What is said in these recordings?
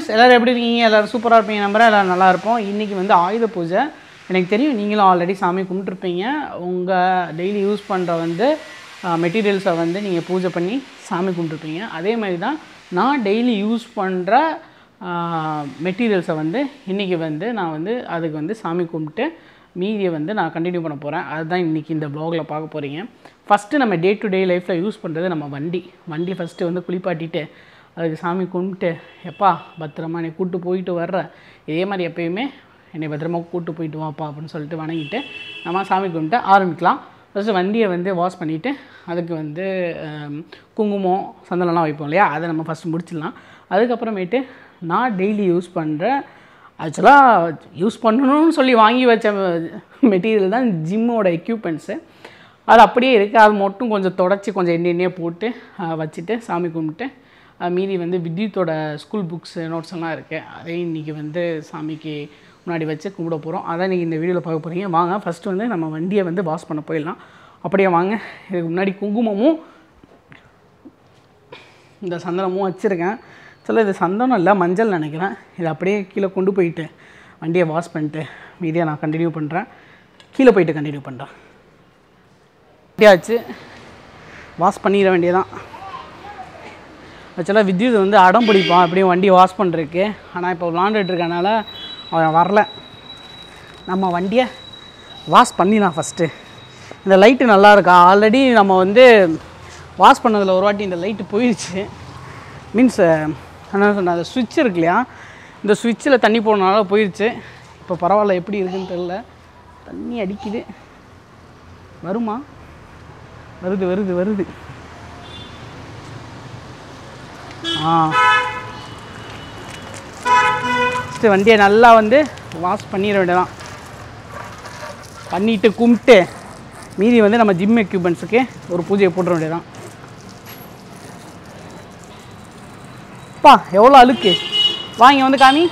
Friends எல்லோரும் எப்படி இருக்கீங்க எல்லோரும் சூப்பராக இருப்பீங்க நம்புறேன் எல்லோரும் நல்லா இருப்போம் இன்றைக்கி வந்து ஆயுத பூஜை எனக்கு தெரியும் நீங்களும் ஆல்ரெடி சாமி கும்பிட்டுருப்பீங்க உங்கள் டெய்லி யூஸ் பண்ணுற வந்து மெட்டீரியல்ஸை வந்து நீங்கள் பூஜை பண்ணி சாமி கும்பிட்டுருப்பீங்க அதே மாதிரி தான் நான் டெய்லி யூஸ் பண்ணுற மெட்டீரியல்ஸை வந்து இன்றைக்கி வந்து நான் வந்து அதுக்கு வந்து சாமி கும்பிட்டு மீதியை வந்து நான் கண்டினியூ பண்ண போகிறேன் அதுதான் இன்றைக்கி இந்த ப்ளாகில் பார்க்க போகிறீங்க ஃபஸ்ட்டு நம்ம டே டு டே லைஃப்பில் யூஸ் பண்ணுறது நம்ம வண்டி வண்டி ஃபஸ்ட்டு வந்து குளிப்பாட்டிட்டு அதுக்கு சாமி கும்பிட்டு எப்பா பத்திரமா என்னை கூப்பிட்டு போயிட்டு வர்ற இதே மாதிரி எப்பயுமே என்னை பத்திரமா கூப்பிட்டு போயிட்டு வாப்பா அப்படின்னு சொல்லிட்டு வணங்கிட்டு நம்ம சாமி கும்பிட்டு ஆரம்பிக்கலாம் ஃபஸ்ட்டு வண்டியை வந்து வாஷ் பண்ணிவிட்டு அதுக்கு வந்து ஆம், குங்குமம் சந்தனம்லாம் வைப்போம் இல்லையா அதை நம்ம ஃபஸ்ட்டு முடிச்சிடலாம் அதுக்கப்புறமேட்டு நான் டெய்லி யூஸ் பண்ணுற ஆக்சுவலாக யூஸ் பண்ணணும்னு சொல்லி வாங்கி வச்ச மெட்டீரியல் தான் ஜிம்மோட எக்யூப்மெண்ட்ஸு அது அப்படியே இருக்குது அது மட்டும் கொஞ்சம் தொடச்சி கொஞ்சம் எண்ணெய் எண்ணெயாக போட்டு ஆ, வச்சுட்டு சாமி கும்பிட்டு ஆ, மீதி வந்து வித்யுத்தோட ஸ்கூல் புக்ஸ் நோட்ஸ் எல்லாம் இருக்குது அதையும் இன்றைக்கி வந்து சாமிக்கு முன்னாடி வச்சு கும்பிட போகிறோம் அதான் நீங்கள் இந்த வீடியோவில் பார்க்க போகிறீங்க வாங்க ஃபஸ்ட்டு வந்து நம்ம வண்டியை வந்து வாஷ் பண்ண போயிடலாம் அப்படியே வாங்க இதுக்கு முன்னாடி குங்குமமும் இந்த சந்தனமும் வச்சுருக்கேன் சில இது சந்தனம் இல்லை மஞ்சள் நினைக்கிறேன் இதை அப்படியே கீழே கொண்டு போயிட்டு வண்டியை வாஷ் பண்ணிட்டு மீதியை நான் கண்டினியூ பண்ணுறேன் கீழே போயிட்டு கண்டினியூ பண்ணுறேன் வண்டியாச்சு வாஷ் பண்ணிட வேண்டியதான் ஆக்சுவலாக வித்யுத் வந்து அடம் பிடிப்பான் அப்படியும் வண்டி வாஷ் பண்ணுறதுக்கு ஆனால் இப்போ விளாண்டுட்டு இருக்கனால அவன் வரல நம்ம வண்டியை வாஷ் பண்ணிடலாம் ஃபஸ்ட்டு இந்த லைட்டு நல்லா இருக்கா ஆல்ரெடி நம்ம வந்து வாஷ் பண்ணதில் ஒரு வாட்டி இந்த லைட்டு போயிடுச்சு மீன்ஸ் என்ன சொன்ன அந்த சுவிட்ச் இருக்கு இல்லையா இந்த சுவிட்சில் தண்ணி போனனால போயிடுச்சு இப்போ பரவாயில்ல எப்படி இருக்குன்னு தெரில தண்ணி அடிக்குது வருமா வருது வருது வருது ஆ ஃபஸ்ட்டு வண்டியை நல்லா வந்து வாஷ் பண்ணிட வேண்டியதான் பண்ணிட்டு கும்பிட்டு மீதி வந்து நம்ம ஜிம் எக்யூப்மெண்ட்ஸுக்கு ஒரு பூஜையை போட்டுற வேண்டியதான் பா எவ்வளோ அழுக்கு வாங்க வந்து காமி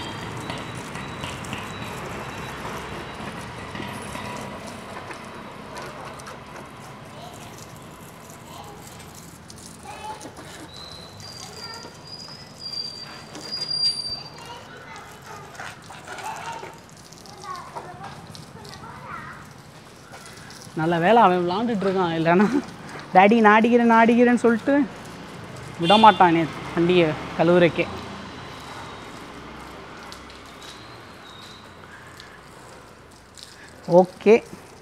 நல்ல வேலை அவன் விளாண்டுட்டு இருக்கான் இல்லைன்னா டேடி நான் அடிக்கிறேன் நான் அடிக்கிறேன்னு சொல்லிட்டு விட மாட்டானே வண்டியை கழுவுறக்கே ஓகே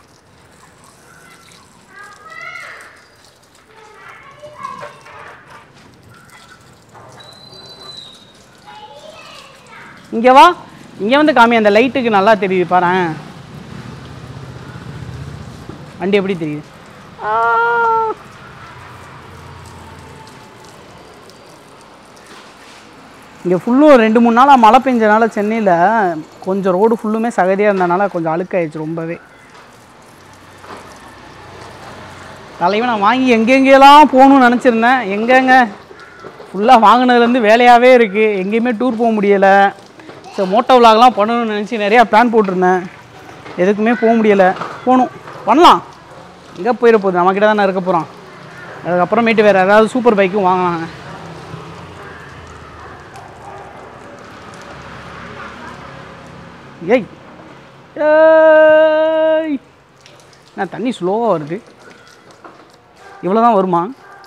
இங்கே வா இங்கே வந்து காமி அந்த லைட்டுக்கு நல்லா தெரியுது பாரேன் வண்டி எப்படி தெரியுது ஆ. இங்கே ஃபுல்லும் ரெண்டு மூணு நாளாக மழை பெஞ்சனால சென்னையில் கொஞ்சம் ரோடு ஃபுல்லுமே சகதியாக இருந்தனால கொஞ்சம் அழுக்காயிடுச்சு ரொம்பவே தலைவன் நான் வாங்கி எங்கெங்கெல்லாம் போகணும்னு நினச்சிருந்தேன் எங்கெங்க ஃபுல்லாக வாங்கினதுலேருந்து வேலையாகவே இருக்குது எங்கேயுமே டூர் போக முடியலை ஸோ மோட்டோ விலாக்லாம் பண்ணணும்னு நினச்சி நிறையா பிளான் போட்டிருந்தேன் எதுக்குமே போக முடியலை போகணும் பண்ணலாம் எங்கே போயிட போகுது நம்மக்கிட்ட தானே இருக்க போகிறோம் அதுக்கப்புறமேட்டு வேறு ஏதாவது சூப்பர் பைக்கும் வாங்கலாம் ஏய் ஏய் நான் தண்ணி ஸ்லோவாக வருது இவ்வளோ தான் வருமா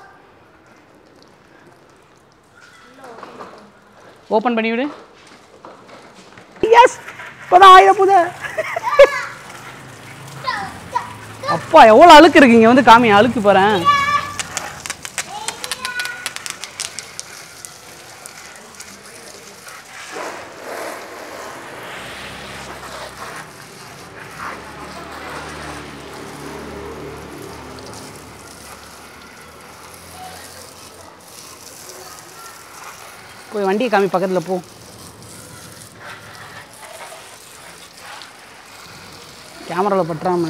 ஓப்பன் பண்ணி விடு எஸ் இப்போதான் ஆயிரம் பூஜை அப்பா எவ்வளோ அழுக்கு இருக்குங்க வந்து காமி அழுக்கு போகிறேன் போய் வண்டியை காமி பக்கத்தில் போ கேமராவில் பட்டுறாம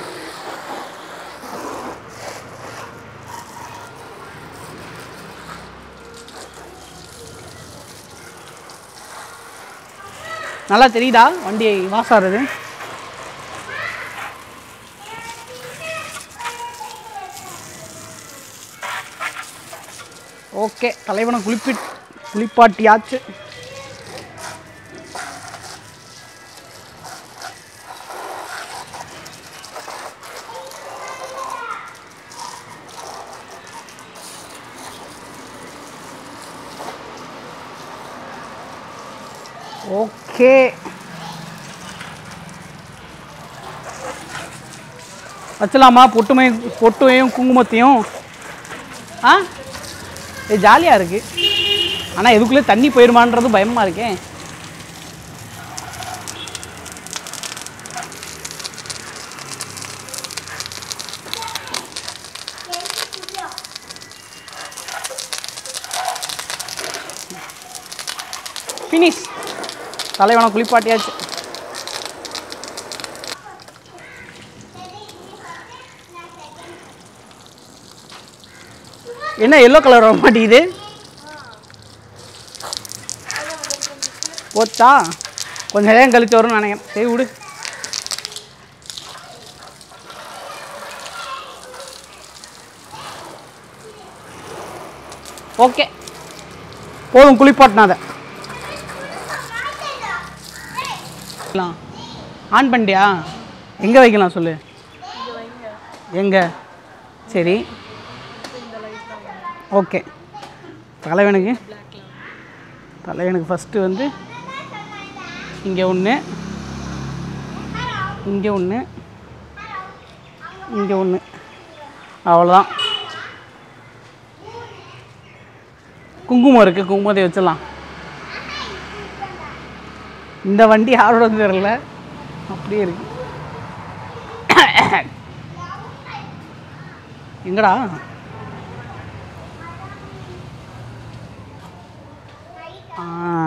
நல்லா தெரியுதா வண்டி வாஷ் ஆகுறது ஓகே தலைவனை குளிப்பி குளிப்பாட்டியாச்சு ஓகே வச்சலாமா பொட்டுமை பொட்டையும் குங்குமத்தையும் ஆ இது ஜாலியாக இருக்குது ஆனால் எதுக்குள்ளே தண்ணி போயிருமான்றது பயமாக இருக்கே ஃபினிஷ் தலைவனை குளிப்பாட்டியாச்சு என்ன எல்லோ கலர் வர மாட்டேங்குது போச்சா கொஞ்சம் நேரம் கழிச்சு வரும்னு நினைக்கிறேன் சரி விடு ஓகே போதும் குளிப்பாட்டினாத வைக்கலாம் ஆன் பண்ணிட்டியா எங்கே வைக்கலாம் சொல்லு எங்கே சரி ஓகே தலைவனுக்கு தலைவனுக்கு ஃபஸ்ட்டு வந்து இங்கே ஒன்று இங்கே ஒன்று இங்கே ஒன்று அவ்வளோதான் குங்குமம் இருக்குது குங்குமத்தை வச்சிடலாம் இந்த வண்டி யாரோட தெரியல அப்படியே இருக்கு எங்கடா ஆ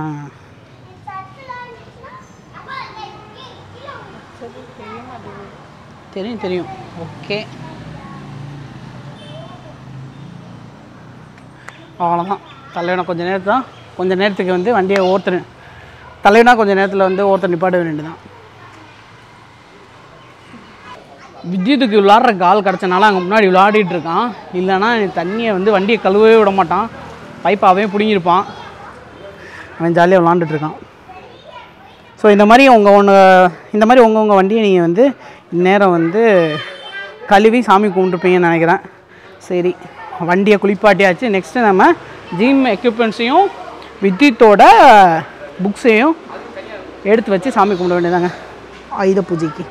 தெரியும் தெரியும் ஓகே அவ்வளோதான் தலைவனை கொஞ்சம் நேரத்து தான் கொஞ்சம் நேரத்துக்கு வந்து வண்டியை ஓட்டுரு தலைவனா கொஞ்சம் நேரத்தில் வந்து ஒருத்தர் நிப்பாட்ட வேண்டியதுதான் வித்யுத்துக்கு விளாட்ற கால் கிடச்சனால அங்கே முன்னாடி விளையாடிட்டு இருக்கான் இல்லைன்னா தண்ணியை வந்து வண்டியை கழுவவே விட மாட்டான் பைப்பாவே பிடுங்கியிருப்பான் அவன் ஜாலியாக விளாண்டுட்டு இருக்கான் ஸோ இந்த மாதிரி உங்கள் ஒன்று இந்த மாதிரி உங்கள் உங்கள் வண்டியை நீங்கள் வந்து இந்நேரம் வந்து கழுவி சாமி கும்பிட்டுருப்பீங்கன்னு நினைக்கிறேன் சரி வண்டியை குளிப்பாட்டியாச்சு நெக்ஸ்ட்டு நம்ம ஜிம் எக்யூப்மெண்ட்ஸையும் வித்யுத்தோட புக்ஸையும் எடுத்து வச்சு சாமி கும்பிட வேண்டியதாங்க ஆயுத பூஜைக்கு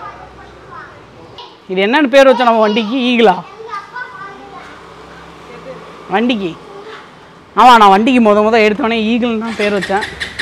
இது என்னன்னு பேர் வச்சோம் நம்ம வண்டிக்கு ஈகிளா வண்டிக்கு ஆமாம் நான் வண்டிக்கு முத முத எடுத்தோடனே ஈகிள்னு தான் பேர் வச்சேன்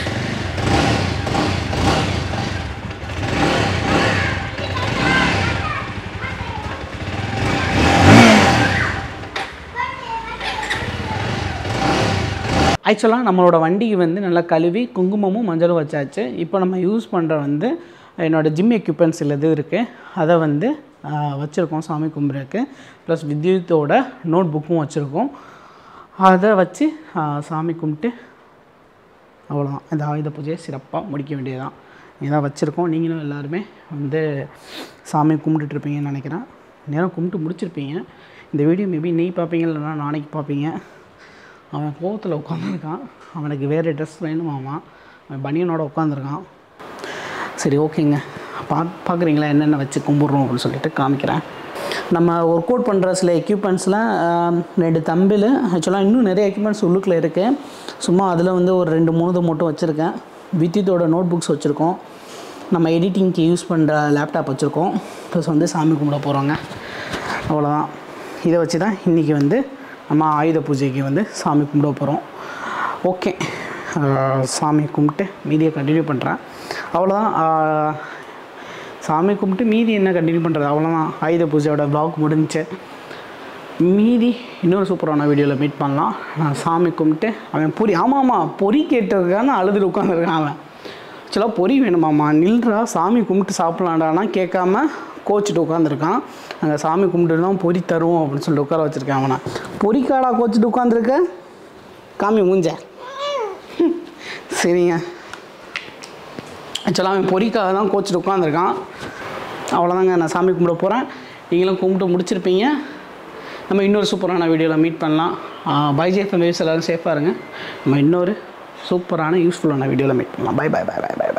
ஆக்சுவலாக நம்மளோட வண்டிக்கு வந்து நல்லா கழுவி குங்குமமும் மஞ்சளும் வச்சாச்சு இப்போ நம்ம யூஸ் பண்ணுற வந்து என்னோட ஜிம் எக்யூப்மெண்ட்ஸ் இது இருக்குது அதை வந்து வச்சுருக்கோம் சாமி கும்பிட்றதுக்கு ப்ளஸ் வித்யுத்தோட நோட் புக்கும் வச்சுருக்கோம் அதை வச்சு ஆ, சாமி கும்பிட்டு அவ்வளோதான் இந்த ஆயுத பூஜையை சிறப்பாக முடிக்க வேண்டியதுதான் இதான் வச்சுருக்கோம் நீங்களும் எல்லாருமே வந்து சாமி கும்பிட்டுட்டு இருப்பீங்கன்னு நினைக்கிறேன் நேரம் கும்பிட்டு முடிச்சிருப்பீங்க இந்த வீடியோ மேபி நீ பார்ப்பீங்க இல்லைனா நாளைக்கு பார்ப்பீங்க அவன் கோவத்தில் உட்காந்துருக்கான் அவனுக்கு வேறு ட்ரெஸ் வேணுமாமா அவன் பனியனோட உட்காந்துருக்கான் சரி ஓகேங்க பா பார்க்குறீங்களா என்னென்ன வச்சு கும்பிட்றோம் அப்படின்னு சொல்லிட்டு காமிக்கிறேன் நம்ம ஒர்க் அவுட் பண்ணுற சில எக்யூப்மெண்ட்ஸில் ரெண்டு தம்பில் ஆக்சுவலாக இன்னும் நிறைய எக்யூப்மெண்ட்ஸ் உள்ளுக்குள்ள இருக்குது சும்மா அதில் வந்து ஒரு ரெண்டு மூணு மட்டும் வச்சுருக்கேன் வித்யுத்தோட நோட் புக்ஸ் வச்சுருக்கோம் நம்ம எடிட்டிங்க்கு யூஸ் பண்ணுற லேப்டாப் வச்சுருக்கோம் ப்ளஸ் வந்து சாமி கும்பிட போகிறோங்க அவ்வளோதான் இதை வச்சு தான் இன்றைக்கி வந்து நம்ம ஆயுத பூஜைக்கு வந்து சாமி கும்பிட போகிறோம் ஓகே சாமி கும்பிட்டு மீதியை கண்டினியூ பண்ணுறேன் அவ்வளோதான் ஆஹ், சாமி கும்பிட்டு மீதி என்ன கண்டினியூ பண்ணுறது அவ்வளோதான் ஆயுத பூஜையோட vlog முடிஞ்சுச்சு மீதி இன்னொரு சூப்பரான வீடியோவில் மீட் பண்ணலாம் நான் சாமி கும்பிட்டு அவன் பொரி ஆமாம் ஆமாம் பொரி கேட்டதுக்கான அழுதுட்டு உட்காந்துருக்கான் அவன் ஆக்சுவலாக பொரி வேணுமாம்மா நில்றா சாமி கும்பிட்டு சாப்பிட்லாண்டானா கேட்காம கோச்சிட்டு உட்காந்துருக்கான் அங்கே சாமி கும்பிட்டு தான் பொரி தருவோம் அப்படின்னு சொல்லிட்டு உட்கார வச்சுருக்கேன் அவனை பொரிக்காடா கோச்சிட்டு உட்காந்துருக்க காமி மூஞ்ச சரிங்க ஆக்சுவலாக அவன் பொரிக்காக தான் கோச்சிட்டு உட்காந்துருக்கான் அவ்வளோதாங்க நான் சாமி கும்பிட போகிறேன் நீங்களும் கும்பிட்டு முடிச்சிருப்பீங்க நம்ம இன்னொரு சூப்பரான வீடியோவில் மீட் பண்ணலாம் பைஜே ஃபேமிலிஸ் எல்லோரும் சேஃபாக இருங்க நம்ம இன்னொரு சூப்பரான யூஸ்ஃபுல்லான வீடியோவில் மீட் பண்ணலாம் bye bye bye bye by